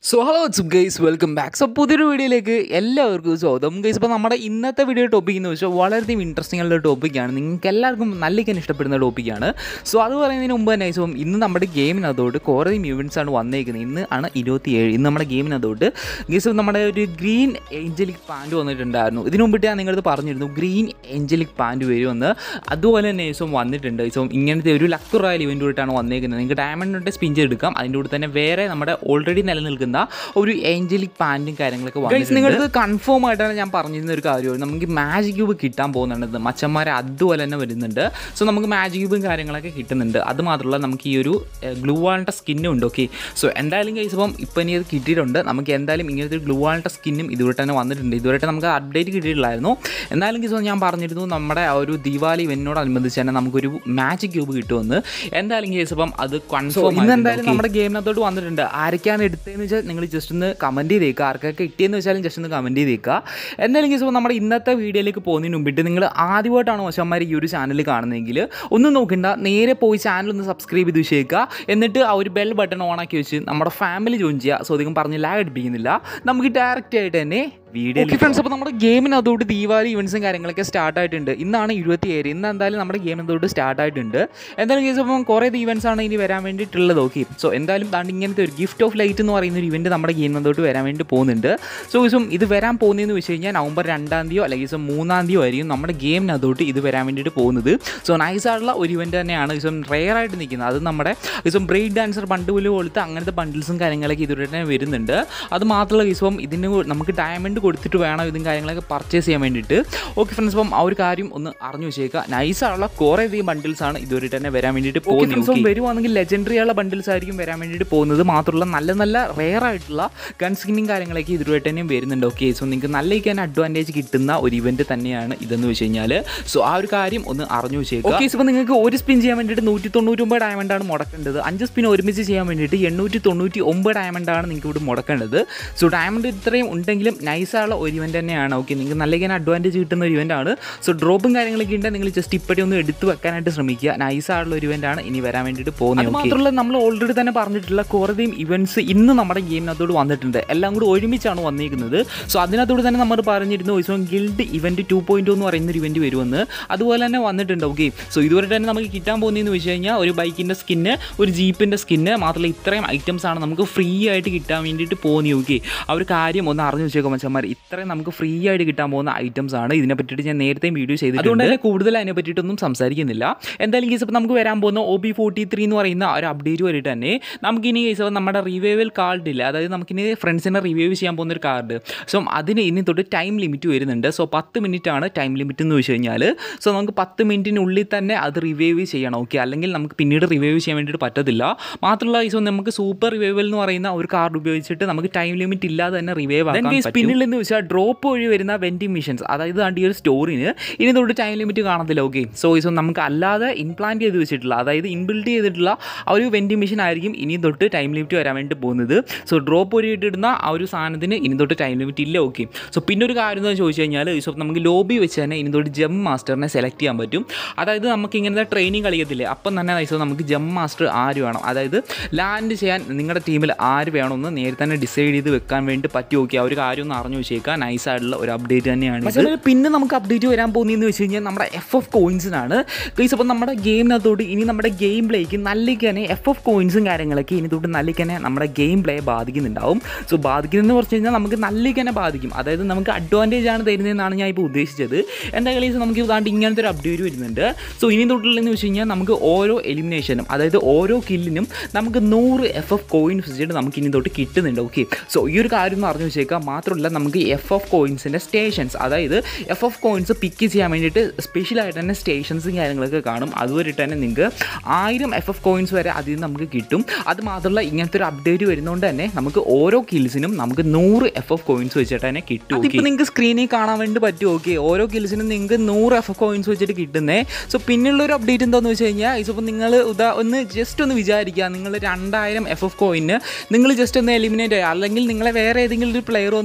So hello what's up guys welcome back so പുതിയൊരു വീഡിയോയിലേക്ക് എല്ലാവർക്കും സ്വാഗതം ഗൈസ് ഇപ്പോൾ നമ്മുടെ ഇന്നത്തെ വീഡിയോ ടോപ്പിക് എന്ന് വെച്ചാൽ വളരെയധികം ഇൻട്രസ്റ്റിംഗ് ആയിട്ടുള്ള ടോപ്പിക്കാണ് നിങ്ങൾക്ക് എല്ലാവർക്കും നല്ലിക്കാൻ ഇഷ്ടപ്പെടുന്ന ടോപ്പിക്കാണ് സോ അത് പറയുന്നതിന് മുമ്പ് തന്നെ സോ ഇന്ന് നമ്മുടെ ഗെയിമിനകത്തോട്ട് കുറേ ഇവൻറ്റ്സ് ആണ് വന്നേക്കുന്നത് ഇന്ന് ആണ് ഇരുപത്തിയേഴ് ഇന്ന് നമ്മുടെ ഗെയിമിനകത്തോട്ട് ഗൈസ് നമ്മുടെ ഒരു ഗ്രീൻ ഏഞ്ചലിക് പാൻറ് വന്നിട്ടുണ്ടായിരുന്നു ഇതിനു മുമ്പിട്ട് ഞാൻ നിങ്ങളത് പറഞ്ഞിരുന്നു ഗ്രീൻ ഏഞ്ചലിക് പാൻറ് വരുമെന്ന് അതുപോലെ തന്നെ സോ വന്നിട്ടുണ്ട് സോ ഇങ്ങനത്തെ ഒരു ലക്ക് റോയൽ ഇവൻറ്റോട്ടാണ് വന്നേക്കുന്നത് നിങ്ങൾക്ക് ഡയമണ്ട് സ്പിൻ ചെയ്തെടുക്കാം അതിൻ്റെ കൂടെ തന്നെ വേറെ നമ്മുടെ ഓൾറെഡി നിലനിൽക്കുന്ന ഒരു ഏഞ്ചലിക് പാൻറ്റും കാര്യങ്ങളൊക്കെ വന്നിട്ടുണ്ട് നിങ്ങൾക്ക് കൺഫേം ആയിട്ടാണ് ഞാൻ പറഞ്ഞിരുന്ന ഒരു കാര്യമാണ് നമുക്ക് മാജിക് ക്യൂബ് കിട്ടാൻ പോകുന്നുണ്ട് മച്ചന്മാരെ അതുപോലെ തന്നെ വരുന്നുണ്ട് സോ നമുക്ക് മാജിക് ക്യൂബും കാര്യങ്ങളൊക്കെ കിട്ടുന്നുണ്ട് അത് മാത്രമല്ല നമുക്ക് ഈ ഒരു ഗ്ലൂ വാളിൻ്റെ സ്കിന്നും ഉണ്ട് ഓക്കെ സോ എന്തായാലും കേസ് ഇപ്പം ഇപ്പം ഇനി അത് കിട്ടിയിട്ടുണ്ട് നമുക്ക് എന്തായാലും ഇങ്ങനത്തെ ഒരു ഗ്ലൂ വാളിൻ്റെ സ്കിന്നും ഇതുവരെ തന്നെ വന്നിട്ടുണ്ട് ഇതുവരെ നമുക്ക് അപ്ഡേറ്റ് കിട്ടിയിട്ടില്ലായിരുന്നു എന്നാലും കേസ് ഞാൻ പറഞ്ഞിരുന്നു നമ്മുടെ ആ ഒരു ദീപാവലി ഇവനോടനുബന്ധിച്ച് തന്നെ നമുക്കൊരു മാജിക് ക്യൂബ് കിട്ടുമെന്ന് എന്തായാലും കേസ് ഇപ്പം അത് കൺഫേം ഇന്ന് എന്തായാലും നമ്മുടെ ഗെയിമിനകത്തോട്ട് വന്നിട്ടുണ്ട് ആരൊക്കെയാണ് എടുത്തതെന്ന് വെച്ചാൽ നിങ്ങൾ ജസ്റ്റ് ഒന്ന് കമൻറ്റ് ചെയ്തേക്കുക ആർക്കൊക്കെ കിട്ടിയെന്ന് വെച്ചാലും ജസ്റ്റ് ഒന്ന് കമൻറ്റ് ചെയ്തേക്കുക എന്തായാലും കേസ് ഇപ്പോൾ നമ്മുടെ ഇന്നത്തെ വീഡിയോയിലേക്ക് പോകുന്നതിന് മുമ്പിട്ട് നിങ്ങൾ ആദ്യമായിട്ടാണ് മോശന്മാർ ഈ ഒരു ചാനൽ കാണുന്നതെങ്കിൽ ഒന്നും നോക്കണ്ട നേരെ പോയി ചാനൽ ഒന്ന് സബ്സ്ക്രൈബ് ചെയ്ത് വെച്ചേക്കുക എന്നിട്ട് ആ ഒരു ബെൽ ബട്ടൺ ഓൺ ആക്കി വെച്ച് നമ്മുടെ ഫാമിലി ജോയിൻ ചെയ്യുക സോ അധികം പറഞ്ഞ് ലാഗ് അടിപ്പിക്കുന്നില്ല നമുക്ക് ഡയറക്റ്റ് ആയിട്ട് തന്നെ വീഡിയോ ഫ്രണ്ട്സ് അപ്പോൾ നമ്മുടെ ഗെയിമിനകത്തോട്ട് ദീപാവലി ഇവൻസും കാര്യങ്ങളൊക്കെ സ്റ്റാർട്ട് ആയിട്ടുണ്ട് ഇന്നാണ് ഇരുപത്തി ഏഴ് ഇന്ന് എന്തായാലും നമ്മുടെ ഗെയിമിനകത്തോട്ട് സ്റ്റാർട്ട് ആയിട്ടുണ്ട് എന്തായാലും കേസ് അപ്പം കുറേ ഇവൻസ് ആണ് ഇനി വരാൻ വേണ്ടിയിട്ടുള്ളത് ഓക്കെ സോ എന്തായാലും താണ്ട് ഇങ്ങനത്തെ ഒരു ഗിഫ്റ്റ് ഓഫ് ലൈറ്റ് എന്ന് പറയുന്ന ഒരു ഇവൻറ്റ് നമ്മുടെ ഗെയിമിനകത്തോട്ട് വരാൻ വേണ്ടി പോകുന്നുണ്ട് സോ ഇസും ഇത് വരാൻ പോകുന്നതെന്ന് വെച്ച് കഴിഞ്ഞാൽ നവംബർ രണ്ടാം തീയതിയോ അല്ലെങ്കിൽ ഇസം മൂന്നാം തീയതിയോ ആയിരിക്കും നമ്മുടെ ഗെയിമിനകത്തോട്ട് ഇത് വരാൻ വേണ്ടിയിട്ട് പോകുന്നത് സോ നൈസ് ആയിട്ടുള്ള ഒരു ഇവൻറ്റ് തന്നെയാണ് ഇസം റെയർ ആയിട്ട് നിൽക്കുന്നത് അത് നമ്മുടെ ഇസം ബ്രേക്ക് ഡാൻസർ ബണ്ടിൽ പോലത്തെ അങ്ങനത്തെ ബണ്ടിൽസും കാര്യങ്ങളൊക്കെ ഇതുവരെ തന്നെ വരുന്നുണ്ട് അത് മാത്രമല്ല ഇസം ഇതിന് നമുക്ക് ഡയമണ്ട് കൊടുത്തിട്ട് വേണം ഇതും കാര്യങ്ങളൊക്കെ പർച്ചേസ് ചെയ്യാൻ വേണ്ടിയിട്ട് ഓക്കെ ഫ്രണ്ട്സ് അപ്പം ആ ഒരു കാര്യം ഒന്ന് അറിഞ്ഞു വെച്ചേക്കുക നൈസായുള്ള കുറേ അധികം ബണ്ടിൽസ് ആണ് ഇതുവരെ തന്നെ വരാൻ വേണ്ടിയിട്ട് പോകുന്നത് വരുവാണെങ്കിൽ ലെജൻഡറി ഉള്ള ബണ്ടിൽസ് ആയിരിക്കും വരാൻ വേണ്ടിയിട്ട് പോകുന്നത് മാത്രമല്ല നല്ല നല്ല റെയർ ആയിട്ടുള്ള ഗൺ സ്കിന്നിങ് കാര്യങ്ങളൊക്കെ ഇതുവരെ തന്നെ വരുന്നുണ്ട് ഓക്കെ സോ നിങ്ങൾക്ക് നല്ല ഇരിക്കാൻ അഡ്വാൻറ്റേജ് കിട്ടുന്ന ഒരു ഇവൻറ്റ് തന്നെയാണ് ഇതെന്ന് വെച്ച് കഴിഞ്ഞാൽ സോ ആ ഒരു കാര്യം ഒന്ന് അറിഞ്ഞു വെച്ചേക്കുക ഓക്കെ ഇപ്പോൾ നിങ്ങൾക്ക് ഒരു സ്പിൻ ചെയ്യാൻ വേണ്ടിയിട്ട് നൂറ്റി തൊണ്ണൂറ്റൊമ്പത് ഡയമണ്ടാണ് മുടക്കേണ്ടത് അഞ്ച് സ്പിൻ ഒരുമിച്ച് ചെയ്യാൻ വേണ്ടിയിട്ട് എണ്ണൂറ്റി തൊണ്ണൂറ്റി ഒമ്പത് ഡയമണ്ടാണ് നിങ്ങൾക്ക് ഇവിടെ മുടക്കേണ്ടത് സോ ഡയമണ്ട് ഇത്രയും ഉണ്ടെങ്കിലും നൈസായുള്ള ഒരു ഇവൻ്റ് തന്നെയാണ് ഓക്കെ നിങ്ങൾക്ക് നല്ല ഇങ്ങനെ അഡ്വാൻറ്റേജ് കിട്ടുന്ന ഒരു ഇവൻ്റ് ആണ് സോ ഡ്രോപ്പും കാര്യങ്ങളൊക്കെ ഉണ്ടെങ്കിൽ നിങ്ങൾ ജസ്റ്റ് ഇപ്പോഴേ ഒന്ന് എടുത്ത് വെക്കാനായിട്ട് ശ്രമിക്കുക നൈസായുള്ള ഒരു ഇവൻ്റ് ആണ് ഇനി വരാൻ വേണ്ടിയിട്ട് പോകുന്നത് മാത്രമല്ല നമ്മൾ ഓൾറെഡി തന്നെ പറഞ്ഞിട്ടുള്ള കുറേയും ഇവൻറ്റ്സ് ഇന്ന് നമ്മുടെ ഗെയിമിനകത്തോട് വന്നിട്ടുണ്ട് എല്ലാം കൂടി ഒരുമിച്ചാണ് വന്നിരിക്കുന്നത് സോ അതിനകത്തോട് തന്നെ നമ്മൾ പറഞ്ഞിരുന്നു so guild event two point എന്ന് പറയുന്ന ഒരു ഇവൻറ്റ് വരുമെന്ന് അതുപോലെ തന്നെ വന്നിട്ടുണ്ട് ഓക്കെ സോ ഇതുവരെ തന്നെ നമുക്ക് കിട്ടാൻ പോകുന്നതെന്ന് വെച്ച് കഴിഞ്ഞാൽ ഒരു ബൈക്കിൻ്റെ സ്കിന്ന് ഒരു ജീപ്പിൻ്റെ സ്കിന്ന് മാത്രമല്ല ഇത്രയും ഐറ്റംസ് ആണ് നമുക്ക് ഫ്രീ ആയിട്ട് കിട്ടാൻ വേണ്ടിയിട്ട് പോകുന്നത് ഓക്കെ ആ ഒരു കാര്യം ഒന്ന് അറിഞ്ഞു വെച്ചേക്കാം മച്ചന്മാർ ഇത്രയും നമുക്ക് ഫ്രീ ആയിട്ട് കിട്ടാൻ പോകുന്ന ഐറ്റംസ് ആണ് ഇതിനെ പറ്റിയിട്ട് ഞാൻ നേരത്തെ വീഡിയോ ചെയ്തിട്ടുണ്ട് അതുകൊണ്ട് തന്നെ കൂടുതൽ അതിനെ പറ്റിയിട്ടൊന്നും സംസാരിക്കുന്നില്ല എന്തായാലും കേസ് ഇപ്പോൾ നമുക്ക് വരാൻ പോകുന്ന ഒ ബി ഫോർട്ടി ത്രീ എന്ന് പറയുന്ന ഒരു അപ്ഡേറ്റ് വരെയിട്ട് തന്നെ നമുക്കിനി കേസ് നമ്മുടെ റിവൈവൽ കാർഡ് ഇല്ല അതായത് നമുക്കിനി ഫ്രണ്ട്സിനെ റിവൈവ് ചെയ്യാൻ പോകുന്ന ഒരു കാർഡ് സോ അതിന് ഇനി തൊട്ട് ടൈം ലിമിറ്റ് വരുന്നുണ്ട് സോ പത്ത് മിനിറ്റ് ആണ് ടൈം ലിമിറ്റ് എന്ന് വെച്ച് കഴിഞ്ഞാൽ സോ നമുക്ക് പത്ത് മിനിറ്റിനുള്ളിൽ തന്നെ അത് റിവൈവ് ചെയ്യണം ഓക്കെ അല്ലെങ്കിൽ നമുക്ക് പിന്നീട് റിവൈവ് ചെയ്യാൻ വേണ്ടിയിട്ട് പറ്റത്തില്ല മാത്രമല്ല സോ നമുക്ക് സൂപ്പർ റിവൈവൽ എന്ന് പറയുന്ന ഒരു കാർഡ് ഉപയോഗിച്ചിട്ട് നമുക്ക് ടൈം ലിമിറ്റ് ഇല്ലാതെ തന്നെ റിവൈവ് ആക്കാൻ പറ്റും പിന്നിൽ എന്ന് വെച്ചാൽ ഡ്രോപ്പ് വഴി വരുന്ന വെൻറ്റിംഗ് മിഷൻസ് അതായത് ആണ്ട് ഈ ഒരു സ്റ്റോറിന് ഇനി തൊട്ട് ടൈം ലിമിറ്റ് കാണത്തില്ല ഓക്കെ സോ സോ നമുക്ക് അല്ലാതെ ഇംപ്ലാന്റ് ചെയ്ത് വെച്ചിട്ടുള്ള അതായത് ഇൻബിൽഡ് ചെയ്തിട്ടുള്ള ആ ഒരു വെൻറ്റിംഗ് മിഷൻ ആയിരിക്കും ഇനി തൊട്ട് ടൈം ലിമിറ്റ് വരാൻ വേണ്ടി പോകുന്നത് സോ ഡ്രോപ്പ് വഴി ഇട്ടിടുന്ന ആ ഒരു സാധനത്തിന് ഇനി തൊട്ട് ടൈം ലിമിറ്റ് ഇല്ല ഓക്കെ സോ പിന്നെ ഒരു കാര്യം എന്ന് ചോദിച്ചു കഴിഞ്ഞാൽ സോ നമുക്ക് ലോബി വെച്ച് തന്നെ ഇനി തൊട്ട് ജം മാസ്റ്ററിനെ സെലക്ട് ചെയ്യാൻ പറ്റും അതായത് നമുക്ക് ഇങ്ങനത്തെ ട്രെയിനിങ് കളിക്കത്തില്ലേ അപ്പം തന്നെ സോ നമുക്ക് ജം മാസ്റ്റർ ആര് വേണം അതായത് ലാൻഡ് ചെയ്യാൻ നിങ്ങളുടെ ടീമിൽ ആര് വേണമെന്ന് നേരത്തെ തന്നെ ഡിസൈഡ് ചെയ്ത് വെക്കാൻ വേണ്ടി പറ്റി ഓക്കെ ആ ഒരു കാര്യം ഒന്ന് അറിഞ്ഞു വെച്ചേക്കാം നൈസ് ആയിട്ടുള്ള ഒരു അപ്ഡേറ്റ് തന്നെയാണ് ഇത്. പിന്നെ നമുക്ക് അപ്ഡേറ്റ് വരാൻ പോകുന്നതെന്ന് വെച്ച് കഴിഞ്ഞാൽ നമ്മുടെ എഫ് എഫ് കോയിൻസിനാണ് ഗൈസ് അപ്പോൾ നമ്മുടെ ഗെയിമിനകത്തോട്ട് ഇനി നമ്മുടെ ഗെയിം പ്ലേക്ക് നല്ലിക്കനെ എഫ് എഫ് കോയിൻസും കാര്യങ്ങളൊക്കെ ഇനി തൊട്ട് നല്ലിക്കനെ നമ്മുടെ ഗെയിം പ്ലേ ബാധിക്കുന്നുണ്ടാവും സോ ബാധിക്കുന്നതെന്ന് പറഞ്ഞു കഴിഞ്ഞാൽ നമുക്ക് നല്ലിക്കനെ ബാധിക്കും അതായത് നമുക്ക് അഡ്വാൻറ്റേജ് ആണ് തരുന്നതെന്നാണ് ഞാൻ ഇപ്പോൾ ഉദ്ദേശിച്ചത് എന്തായാലും ഗൈസ് നമുക്ക് ഇതാണ്ട് ഇങ്ങനത്തെ ഒരു അപ്ഡേറ്റ് വരുന്നുണ്ട് സോ ഇനി തൊട്ടുള്ളതെന്ന് വെച്ച് കഴിഞ്ഞാൽ നമുക്ക് ഓരോ എലിമിനേഷനും അതായത് ഓരോ കില്ലിനും നമുക്ക് നൂറ് എഫ് എഫ് കോയിൻസ് വെച്ചിട്ട് നമുക്ക് ഇനി തൊട്ട് കിട്ടുന്നുണ്ട് ഓക്കെ സോ ഈ ഒരു കാര്യം ഒന്ന് അറിഞ്ഞു വെച്ചേക്കാം മാത്രമല്ല നമുക്ക് എഫ് എഫ് കോയിൻസിൻ്റെ സ്റ്റേഷൻസ് അതായത് എഫ് എഫ് കോയിൻസ് പിക്ക് ചെയ്യാൻ വേണ്ടിയിട്ട് സ്പെഷ്യലായിട്ട് തന്നെ സ്റ്റേഷൻസും കാര്യങ്ങളൊക്കെ കാണും അതുവരെ തന്നെ നിങ്ങൾക്ക് ആയിരം എഫ് എഫ് കോയിൻസ് വരെ അതിൽ നിന്ന് നമുക്ക് കിട്ടും അത് മാത്രമല്ല ഇങ്ങനത്തെ ഒരു അപ്ഡേറ്റ് വരുന്നതുകൊണ്ട് തന്നെ നമുക്ക് ഓരോ കിൽസിനും നമുക്ക് നൂറ് എഫ് എഫ് കോയിൻസ് വെച്ചിട്ട് തന്നെ കിട്ടും ഇപ്പോൾ നിങ്ങൾക്ക് സ്ക്രീനിൽ കാണാൻ വേണ്ടി പറ്റും ഓക്കെ ഓരോ കിൽസിനും നിങ്ങൾക്ക് നൂറ് എഫ് എഫ് കോയിൻസ് വെച്ചിട്ട് കിട്ടുന്നേ സോ പിന്നെയുള്ള ഒരു അപ്ഡേറ്റ് എന്താണെന്ന് വെച്ച് കഴിഞ്ഞാൽ ഇപ്പോൾ നിങ്ങൾ ഉദാ ഒന്ന് ജസ്റ്റ് ഒന്ന് വിചാരിക്കുക നിങ്ങൾ രണ്ടായിരം എഫ് എഫ് കോയിന് നിങ്ങൾ ജസ്റ്റ് ഒന്ന് എലിമിനേറ്റ് ചെയ്യുക അല്ലെങ്കിൽ നിങ്ങളെ വേറെ ഏതെങ്കിലും ഒരു പ്ലെയർ ഒന്ന് കൊന്നു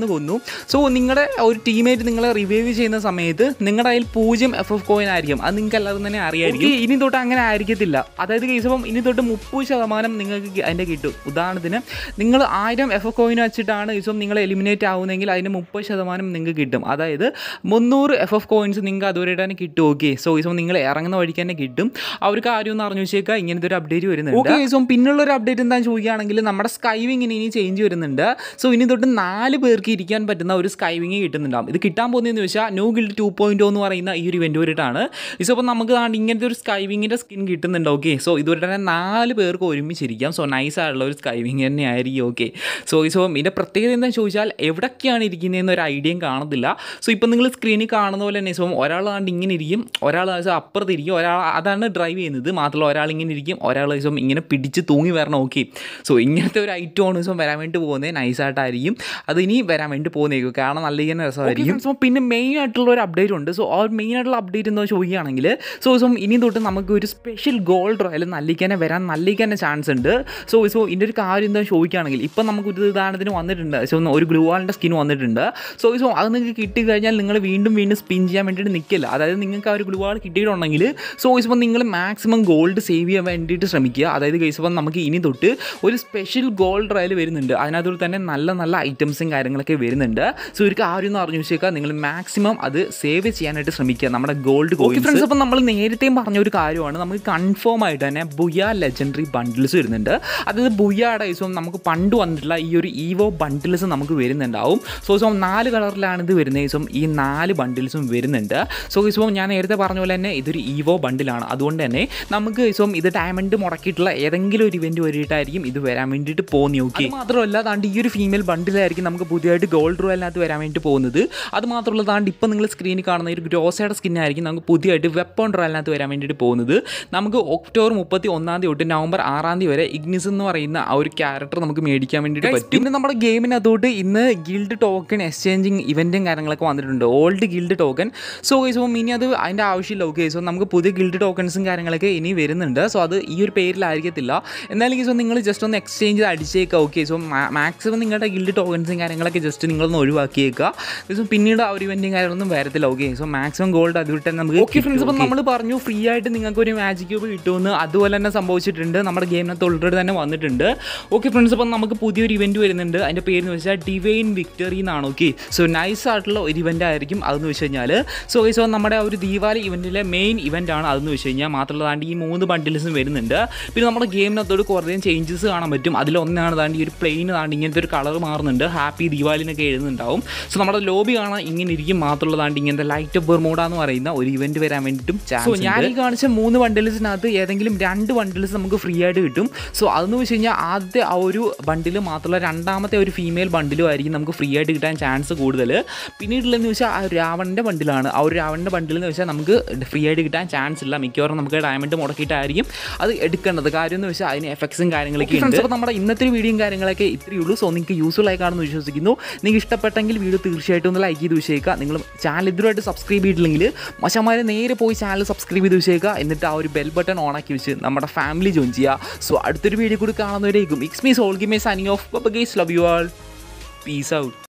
സോ നിങ്ങളുടെ ഒരു ടീമേറ്റ് നിങ്ങളെ റിവൈവ് ചെയ്യുന്ന സമയത്ത് നിങ്ങളുടെ കയ്യിൽ പൂജ്യം എഫ് എഫ് കോയിൻ ആയിരിക്കും അത് നിങ്ങൾക്ക് എല്ലാവരും തന്നെ അറിയായിരിക്കും ഇനി തൊട്ട് അങ്ങനെ ആയിരിക്കത്തില്ല അതായത് കേസ് അപ്പം ഇനി തൊട്ട് മുപ്പത് ശതമാനം നിങ്ങൾക്ക് കി- അതിൻ്റെ കിട്ടും ഉദാഹരണത്തിന് നിങ്ങൾ ആയിരം എഫ് എഫ് കോയിൻ വെച്ചിട്ടാണ് ഇപ്പം നിങ്ങൾ എലിമിനേറ്റ് ആവുന്നെങ്കിൽ അതിന് മുപ്പത് ശതമാനം നിങ്ങൾക്ക് കിട്ടും അതായത് മുന്നൂറ് എഫ് എഫ് കോയിൻസ് നിങ്ങൾക്ക് അതുവരെ തന്നെ കിട്ടും ഓക്കെ സോ ഇപ്പം നിങ്ങൾ ഇറങ്ങുന്ന വഴിക്ക് തന്നെ കിട്ടും ആ ഒരു കാര്യം ഒന്ന് അറിഞ്ഞു വെച്ചേക്കുക ഇങ്ങനത്തെ ഒരു അപ്ഡേറ്റ് വരുന്നുണ്ട് ഓക്കെ സോ പിന്നുള്ള ഒരു അപ്ഡേറ്റ് എന്താണെന്ന് ചോദിക്കുകയാണെങ്കിൽ നമ്മുടെ സ്കൈവിങ്ങിന് ഇനി ചേഞ്ച് വരുന്നുണ്ട് സോ ഇനി തൊട്ട് നാല് പേർക്ക് ഇരിക്കാൻ പറ്റുന്ന ഒരു സ്കൈവിങ് കിട്ടുന്നുണ്ടാവും ഇത് കിട്ടാൻ പോകുന്നതെന്ന് വെച്ചാൽ ന്യൂ ഗിൽഡ് ടു പോയിന്റ് എന്ന് പറയുന്ന ഈ ഒരു ഇവൻറ്റ് വരെയാണ് സോ അപ്പോൾ നമുക്ക് ദാണ്ട് ഇങ്ങനത്തെ ഒരു സ്കൈവിങ്ങിൻ്റെ സ്കിൻ കിട്ടുന്നുണ്ട് ഓക്കെ സോ ഇതുവരെ തന്നെ നാല് പേർക്ക് ഒരുമിച്ചിരിക്കാം സോ നൈസ് ആയിട്ടുള്ള ഒരു സ്കൈവിങ് തന്നെ ആയിരിക്കും ഓക്കെ സോ സോ ഇതിൻ്റെ പ്രത്യേകത എന്താണെന്ന് ചോദിച്ചാൽ എവിടൊക്കെയാണ് ഇരിക്കുന്നതെന്ന് ഒരു ഐഡിയയും കാണത്തില്ല സോ ഇപ്പം നിങ്ങൾ സ്ക്രീനിൽ കാണുന്ന പോലെ തന്നെ സോ ഒരാൾ ദാണ്ട് ഇങ്ങനെ ഇരിക്കും ഒരാൾ അപ്പുറത്ത് ഇരിക്കും ഒരാൾ അതാണ് ഡ്രൈവ് ചെയ്യുന്നത് മാത്രമല്ല ഒരാൾ ഇങ്ങനെ ഇരിക്കും ഒരാൾ ദിവസം ഇങ്ങനെ പിടിച്ച് തൂങ്ങി വരണം ഓക്കെ സോ ഇങ്ങനത്തെ ഒരു ഐറ്റം ആണ് ദിവസം വരാൻ വേണ്ടി പോകുന്നത് നൈസായിട്ടായിരിക്കും അത് ഇനി വരാൻ വേണ്ടി പോകുന്നേക്കും കാരണം നല്ല ഇങ്ങനെ രസമായിരിക്കും സോ പിന്നെ മെയിൻ ആയിട്ടുള്ള ഒരു അപ്ഡേറ്റ് ഉണ്ട് സോ ആ മെയിൻ ആയിട്ടുള്ള അപ്ഡേറ്റ് എന്താ ചോദിക്കുകയാണെങ്കിൽ സോ സോ ഇനി തൊട്ട് നമുക്ക് ഒരു സ്പെഷ്യൽ ഗോൾഡ് റോയൽ നല്ലിക്കാനെ വരാൻ നല്ലിക്കാനെ ചാൻസ് ഉണ്ട് സോ സോ ഇതിൻ്റെ ഒരു കാര്യം എന്താ ചോദിക്കുകയാണെങ്കിൽ ഇപ്പം നമുക്ക് ഒരു ഉദാഹരണത്തിന് വന്നിട്ടുണ്ട് സോ ഒരു ഗ്ലൂവാളിൻ്റെ സ്കിൻ വന്നിട്ടുണ്ട് സോ സോ അത് നിങ്ങൾക്ക് കിട്ടിക്കഴിഞ്ഞാൽ നിങ്ങൾ വീണ്ടും വീണ്ടും സ്പിൻ ചെയ്യാൻ വേണ്ടിയിട്ട് നിൽക്കില്ല അതായത് നിങ്ങൾക്ക് ആ ഒരു ഗ്ലൂവാൾ കിട്ടിയിട്ടുണ്ടെങ്കിൽ സോ ഇപ്പം നിങ്ങൾ മാക്സിമം ഗോൾഡ് സേവ് ചെയ്യാൻ വേണ്ടിയിട്ട് ശ്രമിക്കുക അതായത് കേസ് ഇപ്പം നമുക്ക് ഇനി തൊട്ട് ഒരു സ്പെഷ്യൽ ഗോൾഡ് റയൽ വരുന്നുണ്ട് അതിനകത്തോട് തന്നെ നല്ല നല്ല ഐറ്റംസും കാര്യങ്ങളൊക്കെ വരുന്നുണ്ട് സോ ഒരു കാര്യം എന്ന് അറിഞ്ഞു വെച്ചേക്കുക നിങ്ങൾ മാക്സിമം അത് സേവ് ചെയ്യാനായിട്ട് ശ്രമിക്കുക നമ്മുടെ ഗോൾഡ് കോയിൻ ഫ്രണ്ട്സ് അപ്പം നമ്മൾ നേരത്തെയും പറഞ്ഞ ഒരു കാര്യമാണ് നമുക്ക് കൺഫേം ആയിട്ട് തന്നെ ബുയ ലെജൻഡറി ബണ്ടിൽസ് വരുന്നുണ്ട് അതായത് ബുയയുടെ ദിവസം നമുക്ക് പണ്ട് വന്നിട്ടുള്ള ഈ ഒരു ഈവോ ബണ്ടിൽസ് നമുക്ക് വരുന്നുണ്ടാവും സോ സോ നാല് കളറിലാണ് ഇത് വരുന്നത് ദിവസം ഈ നാല് ബണ്ടിൽസും വരുന്നുണ്ട് സോ ഇപ്പം ഞാൻ നേരത്തെ പറഞ്ഞ പോലെ തന്നെ ഇതൊരു ഈവോ ബണ്ടിലാണ് അതുകൊണ്ട് തന്നെ നമുക്ക് ഇപ്പം ഇത് ഡയമണ്ട് മുടക്കിയിട്ടുള്ള ഏതെങ്കിലും ഒരു ഇവൻറ്റ് വരിയിട്ടായിരിക്കും ഇത് വരാൻ വേണ്ടിയിട്ട് പോകുന്നത് ഓക്കെ മാത്രമല്ല താണ്ട് ഈ ഒരു ഫീമെയിൽ ബണ്ടിലായിരിക്കും നമുക്ക് പുതിയതായിട്ട് ഗോൾഡ് റോയലിനകത്ത് വരാൻ വേണ്ടി പോകുന്നത് അത് മാത്രമല്ല താണ്ട് ഇപ്പം നിങ്ങൾ സ്ക്രീനിൽ കാണുന്ന ഒരു ഗ്രോസയുടെ സ്കിന്നായിരിക്കും നമുക്ക് പുതിയതായിട്ട് വെപ്പൺ റോയലിനകത്ത് വരാൻ വേണ്ടിയിട്ട് പോകുന്നത് നമുക്ക് ഒക്ടോബർ മുപ്പത്തി ഒന്നാം തീയതി തൊട്ട് നവംബർ ആറാം തീയതി വരെ ഇഗ്നിസ് എന്ന് പറയുന്ന ആ ഒരു ക്യാരക്ടർ നമുക്ക് മേടിക്കാൻ വേണ്ടിയിട്ട് പറ്റും പിന്നെ നമ്മുടെ ഗെയിമിനകത്തോട്ട് ഇന്ന് ഗിൽഡ് ടോക്കൺ എക്സ്ചേഞ്ചിങ് ഇവൻറ്റും കാര്യങ്ങളൊക്കെ വന്നിട്ടുണ്ട് old guild token so so ഇനി അത് അതിൻ്റെ ആവശ്യമില്ല ഓക്കെ സോ നമുക്ക് പുതിയ ഗിൽഡ് ടോക്കൺസും കാര്യങ്ങളൊക്കെ ഇനി വരുന്നുണ്ട് സോ അത് ഈ ഒരു പേരിലായിരിക്കത്തില്ല എന്നാലും സോ നിങ്ങൾ ജസ്റ്റ് ഒന്ന് എക്സ്ചേഞ്ച് ചെയ്ത് അടിച്ചേക്കുക ഓക്കെ സോ മാക്സിമം നിങ്ങളുടെ ഗിൽഡ് ടോക്കൺസും കാര്യങ്ങളൊക്കെ ജസ്റ്റ് നിങ്ങളൊന്ന് ഒഴിവാക്കിയേക്കുക സോ പിന്നീട് ആ ഒരു ഇവൻറ്റും കാര്യങ്ങളൊന്നും വരത്തില്ല ഓക്കെ സോ മാക്സിമം ഗോൾഡ് അതുവിട്ട് തന്നെ നമുക്ക് ഓക്കെ ഫ്രണ്ട്സ് അപ്പം നമ്മൾ പറഞ്ഞു ഫ്രീ ആയിട്ട് നിങ്ങൾക്ക് ഒരു മാജിക് ക്യൂബ് കിട്ടുമെന്ന് അതുപോലെ തന്നെ സംഭവിച്ചിട്ടുണ്ട് നമ്മുടെ ഗെയിമിനകത്ത് ഓൾറെഡി തന്നെ വന്നിട്ടുണ്ട് ഓക്കെ ഫ്രണ്ട്സ് അപ്പം നമുക്ക് പുതിയൊരു ഇവൻറ്റ് വരുന്നുണ്ട് അതിൻ്റെ പേര് എന്ന് വെച്ചാൽ ഡിവൈൻ വിക്ടറി എന്നാണ് ഓക്കെ സോ നൈസ് ആയിട്ടുള്ള ഒരു ഇവൻ്റ് ആയിരിക്കും അതെന്ന് വെച്ച് കഴിഞ്ഞാൽ സോ സോ നമ്മുടെ ആ ഒരു ദീപാവലി ഇവൻറ്റിലെ മെയിൻ ഇവൻ്റ് ആണ് അതെന്ന് വെച്ച് കഴിഞ്ഞാൽ മാത്രമല്ല താണ്ട് ഈ മൂന്ന് ബണ്ടിൽസും വരുന്നുണ്ട് പിന്നെ നമ്മുടെ ഗെയിമിനകത്തോട് കുറേ ചേഞ്ചസ് കാണാൻ പറ്റും അതിലൊന്നാണ് താണ്ട് ഈ ഒരു പ്ലെയിൻ താണ്ട് ഇങ്ങനത്തെ ഒരു കളർ മാറുന്നുണ്ട് ഹാപ്പി ദീപാവലിനൊക്കെ എഴുതുന്നുണ്ടാവും സോ നമ്മുടെ ലോബി കാണാൻ ഇങ്ങനെ ഇരിക്കും മാത്രമല്ല താണ്ട് ഇങ്ങനത്തെ ലൈറ്റ് ബെർമോഡ എന്ന് പറയുന്ന ഒരു ഇവൻറ്റ് വരാൻ വേണ്ടിയിട്ടും സോ ഞാൻ ഈ കാണിച്ച മൂന്ന് ബണ്ടിൽസിനകത്ത് ഏതെങ്കിലും രണ്ട് ബണ്ടിൽസ് നമുക്ക് ഫ്രീ ആയിട്ട് കിട്ടും സോ അതെന്ന് വെച്ച് കഴിഞ്ഞാൽ ആദ്യത്തെ ആ ഒരു ബണ്ടിൽ മാത്രമല്ല രണ്ടാമത്തെ ഒരു ഫീമെയിൽ ബണ്ടിലും ആയിരിക്കും നമുക്ക് ഫ്രീ ആയിട്ട് കിട്ടാൻ ചാൻസ് കൂടുതൽ പിന്നീടുള്ളതെന്ന് വെച്ചാൽ ആ ഒരു രാവണൻ്റെ ബണ്ടിലാണ് ആ ഒരു രാവണൻ്റെ ബണ്ടിൽ എന്ന് വെച്ചാൽ നമുക്ക് ഫ്രീ ആയിട്ട് കിട്ടാൻ ചാൻസ് ഇല്ല മിക്കവാറും നമുക്ക് ഡയമണ്ട് മുടക്കിയിട്ടായിരിക്കും അത് എടുക്കേണ്ടത് കാര്യം എന്ന് വെച്ചാൽ അതിന് എഫക്ട്സും കാര്യങ്ങളൊക്കെ ഉണ്ട് അപ്പോൾ നമ്മുടെ ഇന്നത്തെ ഒരു വീഡിയോയും കാര്യങ്ങളൊക്കെ ഇത്രയേ ഉള്ളൂ സോ നിങ്ങൾക്ക് യൂസ്ഫുൾ ആയി കാണുമെന്ന് വിശ്വസിക്കുന്നു നിങ്ങൾക്ക് ഇഷ്ടപ്പെട്ടെങ്കിൽ വീഡിയോ തീർച്ചയായിട്ടും ഒന്ന് ലൈക്ക് ചെയ്ത് വെച്ചേക്കുക നിങ്ങൾ ചാനൽ ഇതുവരായിട്ട് സബ്സ്ക്രൈബ് ചെയ്തിട്ടില്ലെങ്കിൽ മച്ചന്മാരെ നേരെ പോയി ചാനൽ സബ്സ്ക്രൈബ് ചെയ്ത് വെച്ചേക്കുക എന്നിട്ട് ആ ഒരു ബെൽ ബട്ടൺ ഓൺ ആക്കി വെച്ച് നമ്മുടെ ഫാമിലി ജോയിൻ ചെയ്യുക സോ അടുത്തൊരു വീഡിയോ കൂടി കാണുന്നവരേക്കും it's me Soul Gamer signing off guys love you all peace out